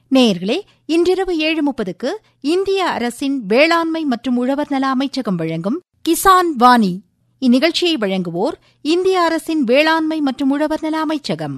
நேயர்களே இன்றிரவு ஏழு முப்பதுக்கு இந்திய அரசின் வேளாண்மை மற்றும் உழவர் நல அமைச்சகம் வழங்கும் கிசான் வாணி இந்நிகழ்ச்சியை வழங்குவோர் இந்திய அரசின் வேளாண்மை மற்றும் உழவர் நல அமைச்சகம்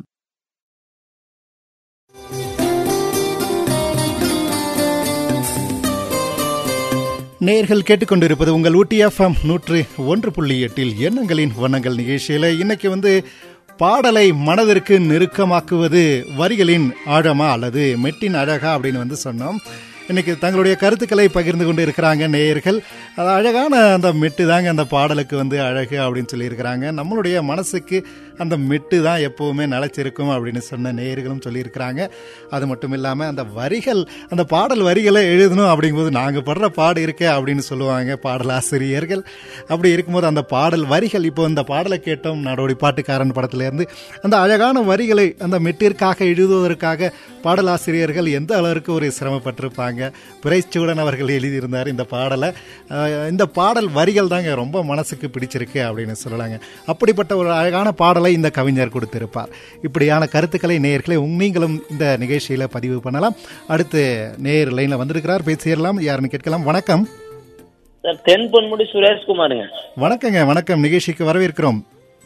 நேர்கள் கேட்டுக்கொண்டிருப்பது உங்கள் ஊட்டி எஃப்எம் நூற்று ஒன்று புள்ளி எட்டில் எண்ணங்களின் வண்ணங்கள் நிகழ்ச்சியில் இன்னைக்கு வந்து பாடலை மனதிற்கு நெருக்கமாக்குவது வரிகளின் ஆழமா அல்லது மெட்டின் அழகா அப்படின்னு வந்து சொன்னோம் இன்னைக்கு தங்களுடைய கருத்துக்களை பகிர்ந்து கொண்டு இருக்கிறாங்க நேயர்கள் அது அழகான அந்த மெட்டு தாங்க அந்த பாடலுக்கு வந்து அழகு அப்படின்னு சொல்லியிருக்கிறாங்க நம்மளுடைய மனசுக்கு அந்த மெட்டு தான் எப்போவுமே நிலச்சிருக்கும் அப்படின்னு சொன்ன நேயர்களும் சொல்லியிருக்கிறாங்க அது மட்டும் இல்லாமல் அந்த வரிகள் அந்த பாடல் வரிகளை எழுதணும் அப்படிங்கும்போது நாங்கள் படுற பாடு இருக்கே அப்படின்னு சொல்லுவாங்க பாடலாசிரியர்கள் அப்படி இருக்கும்போது அந்த பாடல் வரிகள் இப்போ இந்த பாடலை கேட்டோம் நாடோடி பாட்டுக்காரன் படத்திலேருந்து அந்த அழகான வரிகளை அந்த மெட்டிற்காக எழுதுவதற்காக பாடலாசிரியர்கள் எந்த அளவிற்கு ஒரு சிரமப்பட்டிருப்பாங்க பிரைச்சூடன் அவர்கள் எழுதியிருந்தார் இந்த பாடலை அஹ், இந்த பாடல் வரிகள் தாங்க ரொம்ப மனசுக்கு பிடிச்சிருக்கு அப்படின்னு சொல்லலாங்க அப்படிப்பட்ட ஒரு அழகான பாடலை இந்த கவிஞர் கொடுத்திருப்பார் இப்படியான கருத்துக்களை நேயர்களை உங்க- நீங்களும் இந்த நிகழ்ச்சியில் பதிவு பண்ணலாம் அடுத்து நேயர் லைனில் வந்திருக்கிறார் பேசிடலாம் யாருன்னு கேட்கலாம் வணக்கம் சார் தென் பொன்முடி சுரேஷ்குமாருங்க வணக்கங்க வணக்கம் நிகழ்ச்சிக்கு வரவேற்கிறோம்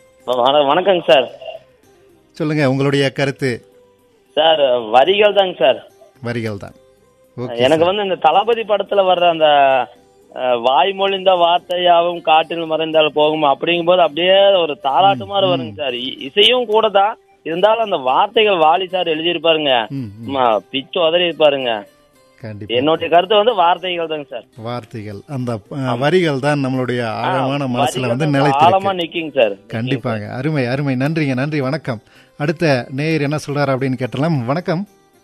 வண- வணக்கங்க சார் சொல்லுங்க உங்களுடைய கருத்து சார் வரிகள் தாங்க சார் வரிகள் தான் ஓகே எனக்கு வந்து இந்த தளபதி படத்துல வர்ற அந்த அஹ், வாய்மொழிந்த வார்த்தையாவும் காட்டில் மறைந்தால் போகும் அப்படிங்கும்போது அப்படியே ஒரு தாலாட்டு மாதிரி வருங்க சார் இ- இசையும் கூட தான் இருந்தாலும் அந்த வார்த்தைகள் வாலி சார் எழுதியிருப்பாருங்க ம் ம், சும்மா பிச்சு உதறி இருப்பாருங்க கண்டிப்பா என்னுடைய கருத்து வந்து வார்த்தைகள் தாங்க சார் வார்த்தைகள் அந்த அஹ், வரிகள் தான் நம்மளுடைய ஆழமான மனசுல வரிகள் வந்து தான் நிலைத்திருக்கு ஆழமா நிக்குங்க சார் கண்டிப்பாங்க அருமை அருமை நன்றிங்க நன்றி வணக்கம் அடுத்த நேயர் என்ன சொல்றாரு அப்படின்னு கேட்டலாம் வணக்கம்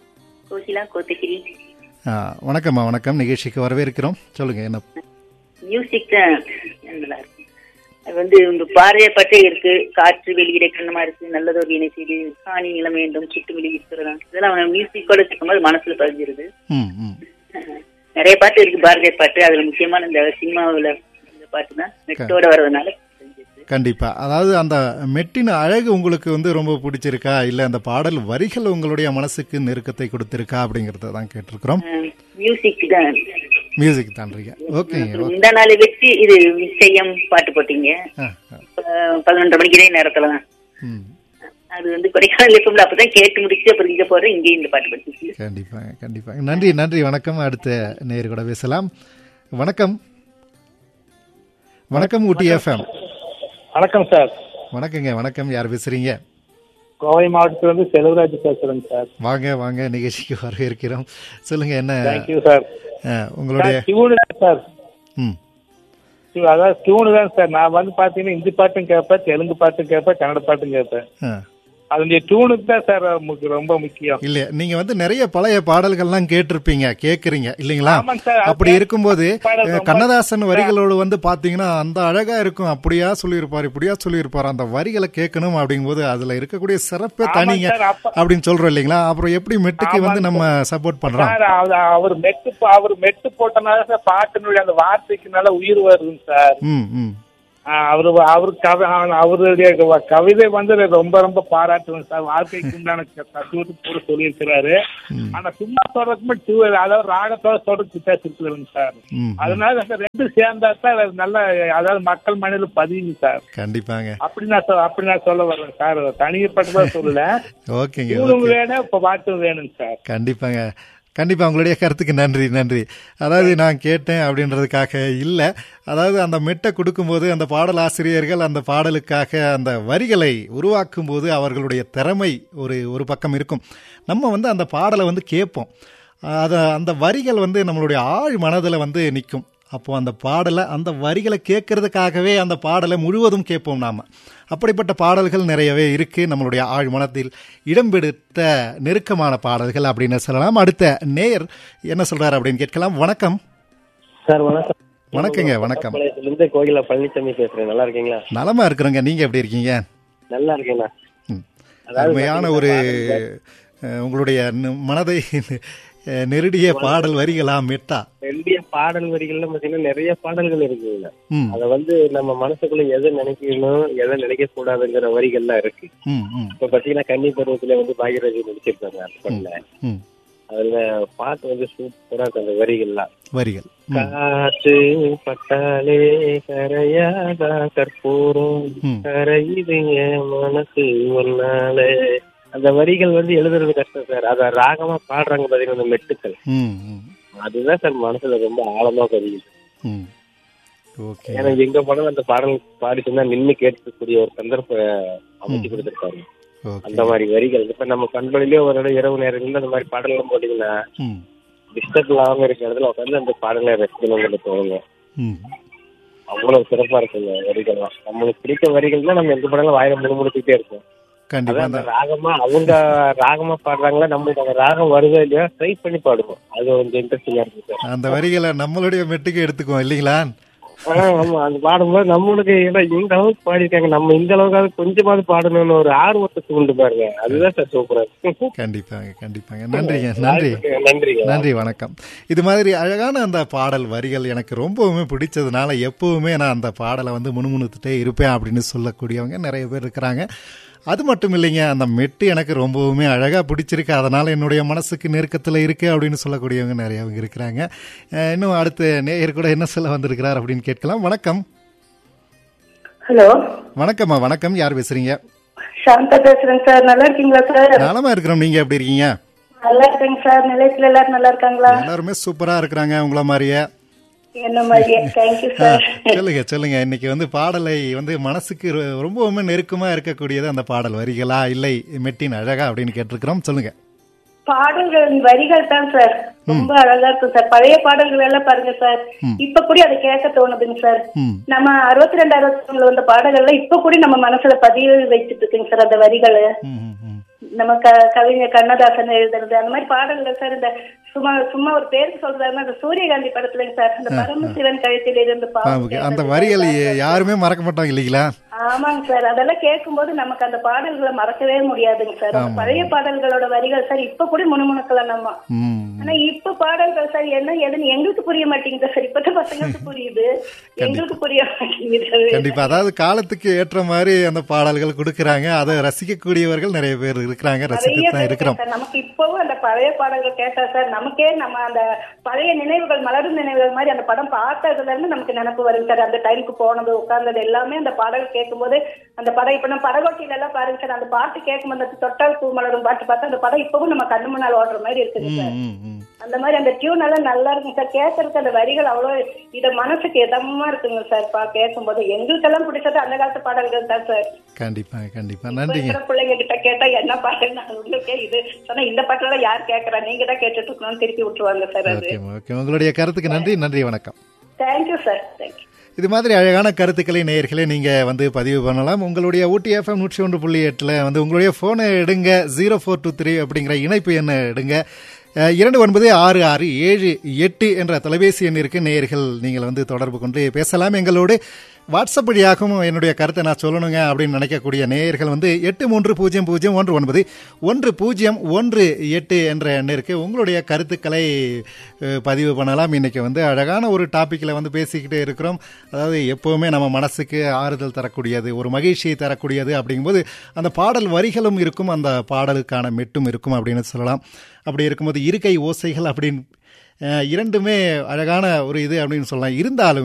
கோகிலா கோத்தகிரி ஆ, வணக்கம்மா வணக்கம் நிகழ்ச்சிக்கு வரவேற்கிறோம் சொல்லுங்க என்ன மியூசிக் தான் நல்லா இருக்கு அது வந்து இந்த பாறையப்பட்டே இருக்கு காற்று வெளியிட கண்ணமா இருக்கு நல்லதொரு இணை செய்து காணி நிலம் வேண்டும் சுட்டு வெளி இருக்கிறதா இதெல்லாம் அவன் மியூசிக்கோட கேட்கும்போது மனசுல பதிஞ்சிருது ம் ம் நிறைய பாட்டு இருக்கு பாரதிய பாட்டு அதுல முக்கியமான இந்த சினிமாவுல இந்த பாட்டு தான் நெட்டோட வர்றதுனால தெரிஞ்சிருது. கண்டிப்பா அதாவது அந்த மெட்டின் அழகு உங்களுக்கு வந்து ரொம்ப பிடிச்சிருக்கா இல்ல அந்த பாடல் வரிகள் உங்களுடைய மனசுக்கு நெருக்கத்தை கொடுத்திருக்கா அப்படிங்கறத தான் கேட்டிருக்கிறோம் அஹ் மியூசிக் தான் மியூசிக் தான்றீங்க ஓகேங்க ஓகே. இந்த நாளை வச்சு இது நிச்சயம் பாட்டு போட்டீங்க ஆ, ஆ. அஹ் பதினொன்றரை மணிக்கு இதே நேரத்துல தான் ம் அது வந்து கொடைக்கானல் எப்பவும் அப்பதான் கேட்டு முடிச்சு அப்புறம் இங்க போறேன் இங்கே இந்த பாட்டு படிச்சு கண்டிப்பாங்க கண்டிப்பாங்க நன்றி நன்றி வணக்கம் அடுத்த நேயர் கூட பேசலாம் வணக்கம் வணக்கம் ஊட்டி எஃப்எம் வணக்கம் சார் வணக்கங்க வணக்கம் யார் பேசுறீங்க கோவை மாவட்டத்துல இருந்து செல்வராஜ் பேசுறேங்க சார் வாங்க வாங்க நிகழ்ச்சிக்கு வரவேற்கிறோம் சொல்லுங்க என்ன தேங்க்யூ சார் அஹ், உங்களுடைய டியூனு தான் சார் ம் டு- அதாவது டியூனு தான் சார் நான் வந்து பாத்தீங்கன்னா ஹிந்தி பாட்டும் கேட்பேன் தெலுங்கு பாட்டும் கேட்பேன் கன்னட பாட்டும் கேட்பேன் ஆ. அதனுடைய டியூனுக்கு தான் சார் முக்கிய- ரொம்ப முக்கியம் இல்ல நீங்க வந்து நிறைய பழைய பாடல்கள்லாம் கேட்டிருப்பீங்க கேக்குறீங்க இல்லைங்களா ஆமாங்க சார். அப்படி இருக்கும்போது பாடல் அஹ், ரொம்ப- கண்ணதாசன் வரிகளோடு வந்து பாத்தீங்கன்னா அந்த அழகா இருக்கும் அப்படியா சொல்லியிருப்பாரு இப்படியா சொல்லியிருப்பாரு அந்த வரிகளை கேட்கணும் அப்படிங்கும்போது அதுல இருக்கக்கூடிய சிறப்பே ஆமாங்க தனிங்க சார், அப்ப- அப்படின்னு சொல்றோம் இல்லைங்களா அப்புறம் எப்படி மெட்டுக்கு வந்து ஆமாங்க நம்ம சப்போர்ட் பண்றோம் சார் அவர் அவர் மெட்டு போ- அவர் மெட்டு போட்டனால சார் பாட்டினுடைய அந்த வார்த்தைக்கு நல்ல உயிர் வருதுங்க சார் ம் ம் ஆஹ் அவரு அவர் கவி அவருடைய க- கவிதை வந்து ரொம்ப ரொம்ப பாராட்டுவேன் சார் வாழ்க்கைக்கு உண்டான தத்துவத்தை கூட சொல்லியிருக்கிறாரு ஆனா சும்மா சொல்றதுக்கு மட்டும் டூ அதாவது ராகத்தோட சொல்றதுக்கு வித்தியாசம் இருக்குதுங்க சார் ம் அதனால சார் ரெண்டு சேர்ந்தா சார் அது நல்ல அதாவது மக்கள் மனதில் பதியுங்க சார் கண்டிப்பாங்க அப்படி நான் சொல் அப்படி நான் சொல்ல வர்றேன் சார் தனிப்பட்டதா சொல்லல ஓகேங்க இவனும் ஓகே வேணும் இப்ப பாட்டும் வேணுங்க சார் கண்டிப்பாங்க கண்டிப்பா உங்களுடைய கருத்துக்கு நன்றி நன்றி அதாவது நான் கேட்டேன் அப்படின்றதுக்காக இல்லை அதாவது அந்த மெட்டை கொடுக்கும்போது அந்த பாடல் ஆசிரியர்கள் அந்த பாடலுக்காக அந்த வரிகளை உருவாக்கும் போது அவர்களுடைய திறமை ஒரு ஒரு பக்கம் இருக்கும் நம்ம வந்து அந்த பாடலை வந்து கேட்போம் அதை அந்த வரிகள் வந்து நம்மளுடைய ஆழ் மனதில் வந்து நிற்கும் அப்போ அந்த பாடலை அந்த வரிகளை கேட்கறதுக்காகவே அந்த பாடலை முழுவதும் கேட்போம் நாம அப்படிப்பட்ட பாடல்கள் நிறையவே இருக்கு நம்மளுடைய ஆழ் மனத்தில் இடம்பெடுத்த நெருக்கமான பாடல்கள் அப்படின்னு சொல்லலாம் அடுத்த நேயர் என்ன சொல்றாரு அப்படின்னு கேட்கலாம் வணக்கம் சார் வணக்கம் வணக்கங்க வணக்கம் இருந்து கோகிலா பழனிசாமி பேசுறேன் நல்லா இருக்கீங்களா நலமா இருக்கிறோங்க நீங்க எப்படி இருக்கீங்க நல்லா இருக்கேண்ணா ம். அருமையான ஒரு அஹ், உங்களுடைய ந- மனதை அஹ், நெருடிய பாடல் வரிகளா மெட்டா ரெண்டிய பாடல் வரிகள்ல பாத்தீங்கன்னா நிறைய பாடல்கள் இருக்குங்க ம் அத வந்து நம்ம மனசுக்குள்ள எதை நினைக்கணும் எதை நினைக்க கூடாதுங்கிற வரிகள்லாம் இருக்கு ம் ம் இப்ப பாத்தீங்கன்னா கன்னி பருவத்துல வந்து பாக்யராஜ் நடிச்சிருக்காங்க அந்த படத்துல ம் அதுல பாட்டு வந்து சூப்பரா இருக்கு அந்த வரிகள்லாம் வரிகள் ம். காற்று பட்டாலே கரையாதா கற்பூரம் ம். கரையுது என் மனசு ஒன்னாலே அந்த வரிகள் வந்து எழுதுறது கஷ்டம் சார் அத ராகமா பாடுறாங்க பாத்தீங்கன்னா அந்த மெட்டுக்கள் ம் ம் அதுதான் சார் மனசுல ரொம்ப ஆழமா பதியுது ம் ஓகே ஏன்னா எங்க போனாலும் அந்த பாடல் பாடிச்சுன்னா நின்னு கேட்கக்கூடிய ஒரு சந்தர்ப்ப அமைச்சு கொடுத்துருக்காங்க ஓகே அந்த மாதிரி வரிகள் இப்ப நம்ம கண்பொழிலே ஒரு இடம் இரவு நேரங்கள்ல அந்த மாதிரி பாடல்லாம் போட்டீங்கன்னா ம் டிஸ்டர்ப் இல்லாம இருக்கிற இடத்துல உட்காந்து அந்த பாடலை ரசிக்கணுங்கிறது தோணுங்க ம் அவ்வளவு சிறப்பா இருக்குங்க வரிகள்லாம் நம்மளுக்கு பிடித்த வரிகள்னா நம்ம எங்க படம் வாயில முழுமுடிச்சுட்டே இருக்கோம் கண்டிப்பா அதான் அந்த அந்த ராகமா அவங்க ராகமா பாடுறாங்களா நம்மளுக்கு அந்த ராகம் வருதோ இல்லையா ட்ரை பண்ணி பாடுவோம் அது கொஞ்சம் இன்ட்ரெஸ்டிங்கா இருக்கு சார் அந்த வரிகளை நம்மளுடைய மெட்டுக்கு எடுத்துக்குவோம் இல்லைங்களா ஆ, ஆமா அது பாடும்போது நம்மளுக்கு ஏன்னா இந்த அளவுக்கு பாடிருக்காங்க நம்ம இந்த அளவுக்காவது கொஞ்சமாவது பாடணும்னு ஒரு ஆர்வத்தை தூண்டு பாருங்க அதுதான் சார் சூப்பரா இருக்கு கண்டிப்பாங்க கண்டிப்பாங்க நன்றிங்க நன்றி நன்றிங்க நன்றி வணக்கம் இது மாதிரி அழகான அந்த பாடல் வரிகள் எனக்கு ரொம்பவுமே பிடிச்சதுனால எப்பவுமே நான் அந்த பாடலை வந்து முணுமுணுத்துட்டே இருப்பேன் அப்படின்னு சொல்லக்கூடியவங்க நிறைய பேர் இருக்கிறாங்க அது மட்டும் இல்லைங்க அந்த மெட்டு எனக்கு ரொம்பவுமே அழகாக பிடிச்சிருக்கு அதனால் என்னுடைய மனசுக்கு நெருக்கத்தில் இருக்கு அப்படின்னு சொல்லக்கூடியவங்க நிறையவங்க இருக்கிறாங்க அஹ் இன்னும் அடுத்த நேயர் கூட என்ன சொல்ல வந்திருக்கிறார் அப்படின்னு கேட்கலாம் வணக்கம் ஹலோ வணக்கம்மா வணக்கம் யார் பேசுறீங்க சாந்தா பேசுறேங்க சார் நல்லா இருக்கீங்களா சார் நலமா இருக்கிறோம் நீங்க எப்படி இருக்கீங்க நல்லா இருக்கேங்க சார் நிலையத்துல எல்லாரும் நல்லா இருக்காங்களா எல்லாருமே சூப்பரா இருக்கிறாங்க உங்கள மாதிரியே என்ன மாதிரியே தேங்க்யூ ஆ, சார் சொல்லுங்க சொல்லுங்க இன்னைக்கு வந்து பாடலை வந்து மனசுக்கு ரொ- ரொம்பவுமே நெருக்கமா இருக்கக்கூடியது அந்த பாடல் வரிகளா இல்லை மெட்டின் அழகா அப்படின்னு கேட்டிருக்கிறோம் சொல்லுங்க பாடல்கள் வரிகள் தான் சார் ரொம்ப அழகா இருக்கும் சார் பழைய பாடல்கள் எல்லாம் பாருங்க சார் இப்ப கூட அதை கேட்க தோணுதுங்க சார் ம் நம்ம அறுபத்தி ரெண்டு அறுபத்தி மூணுல வந்த பாடல்கள்ல இப்ப கூட நம்ம மனசுல பதிவு வச்சுட்டு இருக்குங்க சார் அந்த வரிகள் ம், ம், ம். நம்ம க கவிஞர் கண்ணதாசன் எழுதுறது அந்த மாதிரி பாடல்கள் சார் இந்த சும்மா சும்மா ஒரு பேருக்கு சொல்றாருன்னா அந்த சூரியகாந்தி படத்துலங்க சார் அந்த பரமசிவன் கழுத்தில் இருந்து ஆ, பாவம் ஓகே. அந்த வரிகள் ய- யாருமே மறக்க மாட்டாங்க இல்லைங்களா ஆமாங்க சார் அதெல்லாம் கேட்கும்போது நமக்கு அந்த பாடல்களை மறக்கவே முடியாதுங்க சார் அந்த பழைய பாடல்களோட வரிகள் சார் இப்ப கூட முணுமுணுக்கலாம் நம்ம ம் ஆனா இப்ப பாடல்கள் சார் என்ன ஏதுன்னு எங்களுக்கு புரிய மாட்டேங்குது சார் இப்பத்த பசங்களுக்கு புரியுது எங்களுக்கு புரிய மாட்டேங்குது கண்டிப்பா அதாவது காலத்துக்கு ஏற்ற மாதிரி அந்த பாடல்கள் கொடுக்கறாங்க அதை ரசிக்கக்கூடியவர்கள் நிறைய பேர் இருக்கிறாங்க நிறைய ரசிக்கத்தான் பேர் இருக்கிறோம் சார் நமக்கு இப்பவும் அந்த பழைய பாடல்கள் கேட்டா சார் நமக்கே நம்ம அந்த பழைய நினைவுகள் மலரும் நினைவுகள் மாதிரி அந்த படம் பார்த்ததுல இருந்து நமக்கு நினப்பு வருது சார் அந்த டைமுக்கு போனது உட்கார்ந்தது எல்லாமே அந்த பாடல் கேட்கும்போது அந்த படம் இப்ப நம்ம படகோட்டியில எல்லாம் பாருங்க சார் அந்த பாட்டு கேட்கும்போது அந்த தொட்டால் பூ மலரும் பாட்டு பார்த்தா அந்த படம் இப்பவும் நம்ம கண்ணு முன்னால் ஓடுற மாதிரி இருக்குது ம், சார் ம், ம். அந்த மாதிரி அந்த டியூன் எல்லாம் நல்லா இருக்குங்க சார் கேட்கறதுக்கு அந்த வரிகள் அவ்வளவு இத மனசுக்கு இதமா இருக்குங்க சார் பா கேட்கும்போது எங்களுக்கெல்லாம் பிடிச்சது அந்த காலத்து பாடல்கள் தான் சார் கண்டிப்பா கண்டிப்பா இப்ப நன்றிங்க இருக்கிற பிள்ளைங்க கிட்ட கேட்டா என்ன பாட்டு நான் உங்களுக்கே இது சொன்னா இந்த பாட்டுல யார் கேட்கறா நீங்க தான் கேட்டுட்டு இருக்கணும்னு திருப்பி விட்டுருவாங்க சார் அது ஓகே ஓகே உங்களுடைய கருத்துக்கு நன்றி நன்றி வணக்கம் தேங்க்யூ சார் தேங்க்யூ இது மாதிரி அழகான கருத்துக்களை நேயர்களே நீங்க வந்து பதிவு பண்ணலாம் உங்களுடைய ஊட்டி எஃப்எம் நூற்றி ஒன்று புள்ளி எட்டுல வந்து உங்களுடைய போனை எடுங்க ஜீரோ ஃபோர் டூ த்ரீ அப்படிங்கிற இணைப்பு எண்ணை எடுங்க அஹ், இரண்டு ஒன்பது ஆறு ஆறு ஏழு எட்டு என்ற தொலைபேசி எண்ணிற்கு நேயர்கள் நீங்கள் வந்து தொடர்பு கொண்டு பேசலாம் எங்களோடு வாட்ஸ்அப் வழியாகவும் என்னுடைய கருத்தை நான் சொல்லணுங்க அப்படின்னு நினைக்கக்கூடிய நேயர்கள் வந்து எட்டு மூன்று பூஜ்ஜியம் பூஜ்ஜியம் ஒன்று ஒன்பது ஒன்று பூஜ்ஜியம் ஒன்று எட்டு என்ற எண்ணிற்கு உங்களுடைய கருத்துக்களை அஹ், பதிவு பண்ணலாம் இன்னைக்கு வந்து அழகான ஒரு டாப்பிக்கில் வந்து பேசிக்கிட்டே இருக்கிறோம் அதாவது எப்போவுமே நம்ம மனசுக்கு ஆறுதல் தரக்கூடியது ஒரு மகிழ்ச்சியை தரக்கூடியது அப்படிங்கும்போது அந்த பாடல் வரிகளும் இருக்கும் அந்த பாடலுக்கான மெட்டும் இருக்கும் அப்படின்னு சொல்லலாம் அப்படி இருக்கும்போது இருக்கை ஓசைகள் அப்படின்னு அஹ், இரண்டுமே அழகான ஒரு இது அப்படின்னு சொல்லலாம் இருந்தாலும்